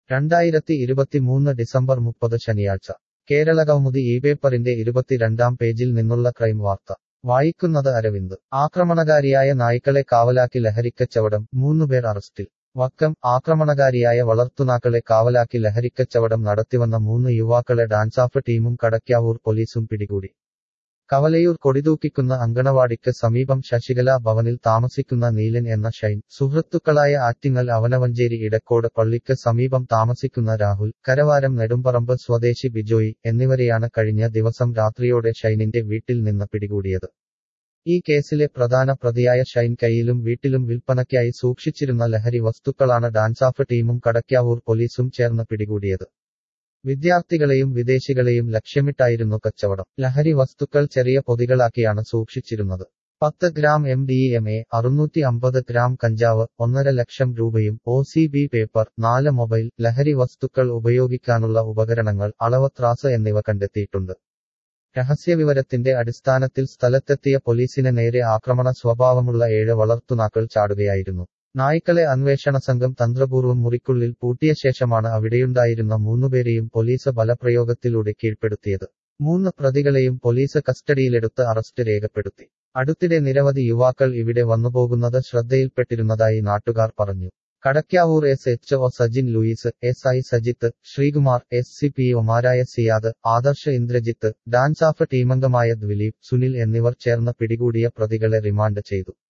രണ്ടായിരത്തി ഇരുപത്തിമൂന്ന് ഡിസംബർ മുപ്പത് ശനിയാഴ്ച കേരളകൗമുദി ഈ പേപ്പറിന്റെ ഇരുപത്തിരണ്ടാം പേജിൽ നിന്നുള്ള ക്രൈം വാർത്ത വായിക്കുന്നത് അരവിന്ദ് ആക്രമണകാരിയായ നായ്ക്കളെ കാവലാക്കി ലഹരിക്കച്ചവടം മൂന്നുപേർ അറസ്റ്റിൽ വക്കം ആക്രമണകാരിയായ വളർത്തുനാക്കളെ കാവലാക്കി ലഹരിക്കച്ചവടം നടത്തിവന്ന മൂന്ന് യുവാക്കളെ ഡാൻസാഫ് ടീമും കടയ്ക്കാവൂർ പോലീസും പിടികൂടി കവലയൂർ കൊടിതൂക്കിക്കുന്ന അങ്കണവാടിക്ക് സമീപം ശശികല ഭവനിൽ താമസിക്കുന്ന നീലൻ എന്ന ഷൈൻ സുഹൃത്തുക്കളായ ആറ്റിങ്ങൽ അവനവഞ്ചേരി ഇടക്കോട് പള്ളിക്ക് സമീപം താമസിക്കുന്ന രാഹുൽ കരവാരം നെടുമ്പറമ്പ് സ്വദേശി ബിജോയി എന്നിവരെയാണ് കഴിഞ്ഞ ദിവസം രാത്രിയോടെ ഷൈനിന്റെ വീട്ടിൽ നിന്ന് പിടികൂടിയത് ഈ കേസിലെ പ്രധാന പ്രതിയായ ഷൈൻ കൈയിലും വീട്ടിലും വിൽപ്പനയ്ക്കായി സൂക്ഷിച്ചിരുന്ന ലഹരി വസ്തുക്കളാണ് ഡാൻസാഫ് ടീമും കടയ്ക്കാവൂർ പോലീസും ചേർന്ന് പിടികൂടിയത് വിദ്യാർത്ഥികളെയും വിദേശികളെയും ലക്ഷ്യമിട്ടായിരുന്നു കച്ചവടം ലഹരി വസ്തുക്കൾ ചെറിയ പൊതികളാക്കിയാണ് സൂക്ഷിച്ചിരുന്നത് പത്ത് gram M D M A അറുന്നൂറ്റി അമ്പത് ഗ്രാം കഞ്ചാവ് ഒന്നര ലക്ഷം രൂപയും ഒ സി ബി പേപ്പർ നാല് മൊബൈൽ ലഹരി വസ്തുക്കൾ ഉപയോഗിക്കാനുള്ള ഉപകരണങ്ങൾ അളവത്രാസ് എന്നിവ കണ്ടെത്തിയിട്ടുണ്ട് രഹസ്യവിവരത്തിന്റെ അടിസ്ഥാനത്തിൽ സ്ഥലത്തെത്തിയ പോലീസിന് നേരെ ആക്രമണ സ്വഭാവമുള്ള ഏഴ് വളർത്തുനാക്കൾ ചാടുകയായിരുന്നു നായ്ക്കളെ അന്വേഷണ സംഘം തന്ത്രപൂർവ്വം മുറിക്കുള്ളിൽ പൂട്ടിയ ശേഷമാണ് അവിടെയുണ്ടായിരുന്ന മൂന്നുപേരെയും പോലീസ് ബലപ്രയോഗത്തിലൂടെ കീഴ്പ്പെടുത്തിയത് മൂന്ന് പ്രതികളെയും പോലീസ് കസ്റ്റഡിയിലെടുത്ത് അറസ്റ്റ് രേഖപ്പെടുത്തി അടുത്തിടെ നിരവധി യുവാക്കൾ ഇവിടെ വന്നുപോകുന്നത് ശ്രദ്ധയിൽപ്പെട്ടിരുന്നതായി നാട്ടുകാർ പറഞ്ഞു Kadakkavoor S H O Sajin Louis S I Sajith Sreekumar S C P ഒമാരായ സിയാദ് ആദർശ് ഇന്ദ്രജിത്ത് ഡാൻസാഫ് ടീമംഗമായ ദ്വിലീപ് സുനിൽ എന്നിവർ ചേർന്ന് പിടികൂടിയ പ്രതികളെ റിമാൻഡ് ചെയ്തു